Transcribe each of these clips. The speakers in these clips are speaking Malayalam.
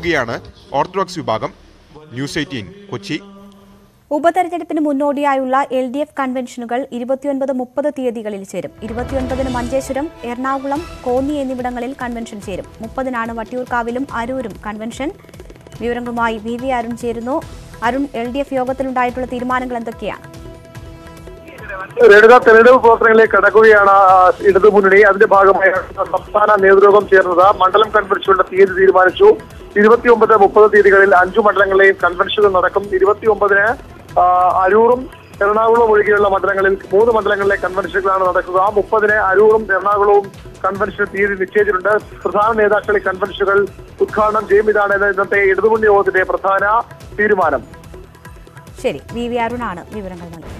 ഒരുങ്ങുകയാണ് ഓർത്തഡോക്സ് വിഭാഗം ന്യൂസ് എയ്റ്റീൻ കൊച്ചി ഉപതെരഞ്ഞെടുപ്പിന് മുന്നോടിയായുള്ള എൽ ഡി എഫ് കൺവെൻഷനുകൾ ഇരുപത്തിയൊൻപത് മുപ്പത് തീയതികളിൽ ചേരും ഇരുപത്തിയൊൻപതിന് മഞ്ചേശ്വരം എറണാകുളം കോന്നി എന്നിവിടങ്ങളിൽ കൺവെൻഷൻ ചേരും മുപ്പതിനാണ് വട്ടിയൂർക്കാവിലും അരൂരും കൺവെൻഷൻ വിവരങ്ങളുമായി വി വി അരുൺ ചേരുന്നു അരുൺ എൽ ഡി എഫ് യോഗത്തിലുണ്ടായിട്ടുള്ള തീരുമാനങ്ങൾ എന്തൊക്കെയാണ് ലളിത തെരഞ്ഞെടുപ്പ് പ്രവർത്തനങ്ങളിലേക്ക് കടക്കുകയാണ് ആ, ഇടതു മുന്നണി അതിന്റെ ഭാഗമായാണ് സംസ്ഥാന നേതൃയോഗം ചേർന്നത് മണ്ഡലം കൺവെൻഷനുകളുടെ തീയതി തീരുമാനിച്ചു ഇരുപത്തിയൊമ്പത് മുപ്പത് തീയതികളിൽ അഞ്ചു മണ്ഡലങ്ങളിലെയും കൺവെൻഷനുകൾ നടക്കും ഇരുപത്തിയൊമ്പതിന് ആ, അരൂറും എറണാകുളവും ഒഴികെയുള്ള മണ്ഡലങ്ങളിൽ മൂന്ന് മണ്ഡലങ്ങളിലെ കൺവെൻഷനുകളാണ് നടക്കുക മുപ്പതിന് അരൂറും എറണാകുളവും കൺവെൻഷൻ തീയതി നിശ്ചയിച്ചിട്ടുണ്ട് പ്രധാന നേതാക്കൾ ഈ കൺവെൻഷനുകൾ ഉദ്ഘാടനം ചെയ്യും ഇതാണ് ഇന്നത്തെ ഇടതുമുന്നണി യോഗത്തിന്റെ പ്രധാന തീരുമാനം ശരി വി വി അരുണാണ് വിവരങ്ങൾ നൽകുന്നത്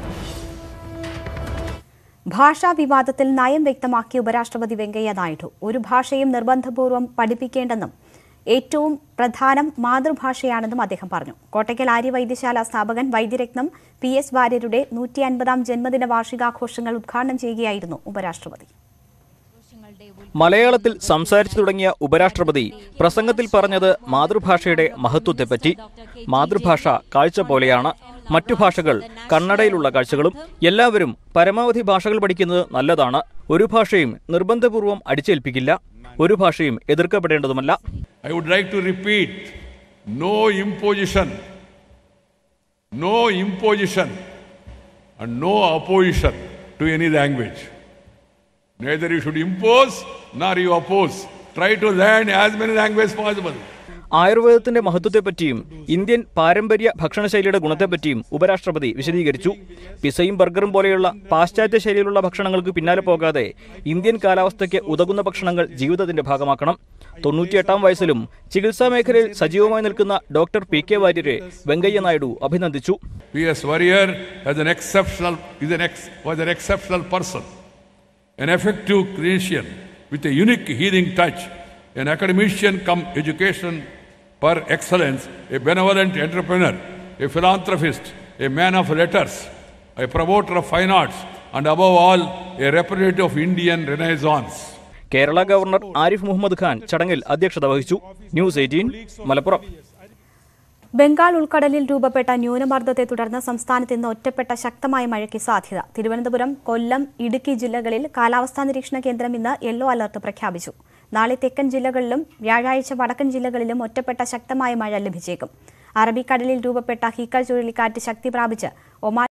ഭാഷാ വിവാദത്തിൽ നയം വ്യക്തമാക്കിയ ഉപരാഷ്ട്രപതി വെങ്കയ്യ നായിഡു ഒരു ഭാഷയും നിർബന്ധപൂർവ്വം പഠിപ്പിക്കേണ്ടെന്നും ഏറ്റവും പ്രധാനം മാതൃഭാഷയാണെന്നും അദ്ദേഹം പറഞ്ഞു കോട്ടയ്ക്കൽ ആര്യ വൈദ്യശാല സ്ഥാപകൻ വൈദ്യരത്നം പി എസ് വാര്യരുടെ നൂറ്റി അൻപതാം ജന്മദിന വാർഷികാഘോഷങ്ങൾ ഉദ്ഘാടനം ചെയ്യുകയായിരുന്നു ഉപരാഷ്ട്രപതി മലയാളത്തിൽ സംസാരിച്ചു തുടങ്ങിയ ഉപരാഷ്ട്രപതി പ്രസംഗത്തിൽ പറഞ്ഞത് മാതൃഭാഷയുടെ മഹത്വത്തെപ്പറ്റി മാതൃഭാഷ കാഴ്ച പോലെയാണ് മറ്റു ഭാഷകൾ കന്നഡയിലുള്ള കാഴ്ചകളും എല്ലാവരും പരമാവധി ഭാഷകൾ പഠിക്കുന്നത് നല്ലതാണ് ഒരു ഭാഷയും നിർബന്ധപൂർവ്വം അടിച്ചേൽപ്പിക്കില്ല ഒരു ഭാഷയും എതിർക്കപ്പെടേണ്ടതുമല്ല I would like to repeat no imposition, no imposition, and no opposition to any language. Neither you should impose nor you oppose. Try to learn as many languages possible. ആയുർവേദത്തിന്റെ മഹത്വത്തെപ്പറ്റിയും ഇന്ത്യൻ പാരമ്പര്യ ഭക്ഷണശൈലിയുടെ ഗുണത്തെപ്പറ്റിയും ഉപരാഷ്ട്രപതി വിശദീകരിച്ചു പിസയും ബർഗറും പോലെയുള്ള പാശ്ചാത്യ ശൈലിയിലുള്ള ഭക്ഷണങ്ങൾക്ക് പിന്നാലെ പോകാതെ ഇന്ത്യൻ കാലാവസ്ഥയ്ക്ക് ഉതകുന്ന ഭക്ഷണങ്ങൾ ജീവിതത്തിന്റെ ഭാഗമാക്കണം തൊണ്ണൂറ്റിയെട്ടാം വയസ്സിലും ചികിത്സാ മേഖലയിൽ സജീവമായി നിൽക്കുന്ന ഡോക്ടർ പി കെ വാര്യരെ വെങ്കയ്യ നായിഡു അഭിനന്ദിച്ചു P.S. Warrior has an exceptional, is an ex, was an exceptional person, an effective clinician with a unique healing touch, an academician come education per excellence, a benevolent entrepreneur, a philanthropist, a man of letters, a promoter of fine arts, and above all, a representative of Indian Renaissance. Kerala governor Arif Mohammad Khan ചടങ്ങിൽ അധ്യക്ഷത വഹിച്ചു ന്യൂസ് എയ്റ്റീൻ മലപ്പുറം ബംഗാൾ ഉൾക്കടലിൽ രൂപപ്പെട്ട ന്യൂനമർദ്ദത്തെ തുടർന്ന് സംസ്ഥാനത്ത് ഇന്ന് ഒറ്റപ്പെട്ട ശക്തമായ മഴയ്ക്ക് സാധ്യത തിരുവനന്തപുരം കൊല്ലം ഇടുക്കി ജില്ലകളിൽ കാലാവസ്ഥാ നിരീക്ഷണ കേന്ദ്രം ഇന്ന് യെല്ലോ അലർട്ട് പ്രഖ്യാപിച്ചു നാളെ തെക്കൻ ജില്ലകളിലും വ്യാഴാഴ്ച വടക്കൻ ജില്ലകളിലും ഒറ്റപ്പെട്ട ശക്തമായ മഴ ലഭിച്ചേക്കും അറബിക്കടലിൽ രൂപപ്പെട്ട ഹിക്കൽ ചുഴലിക്കാറ്റ് ശക്തി പ്രാപിച്ച് ഒമാൻ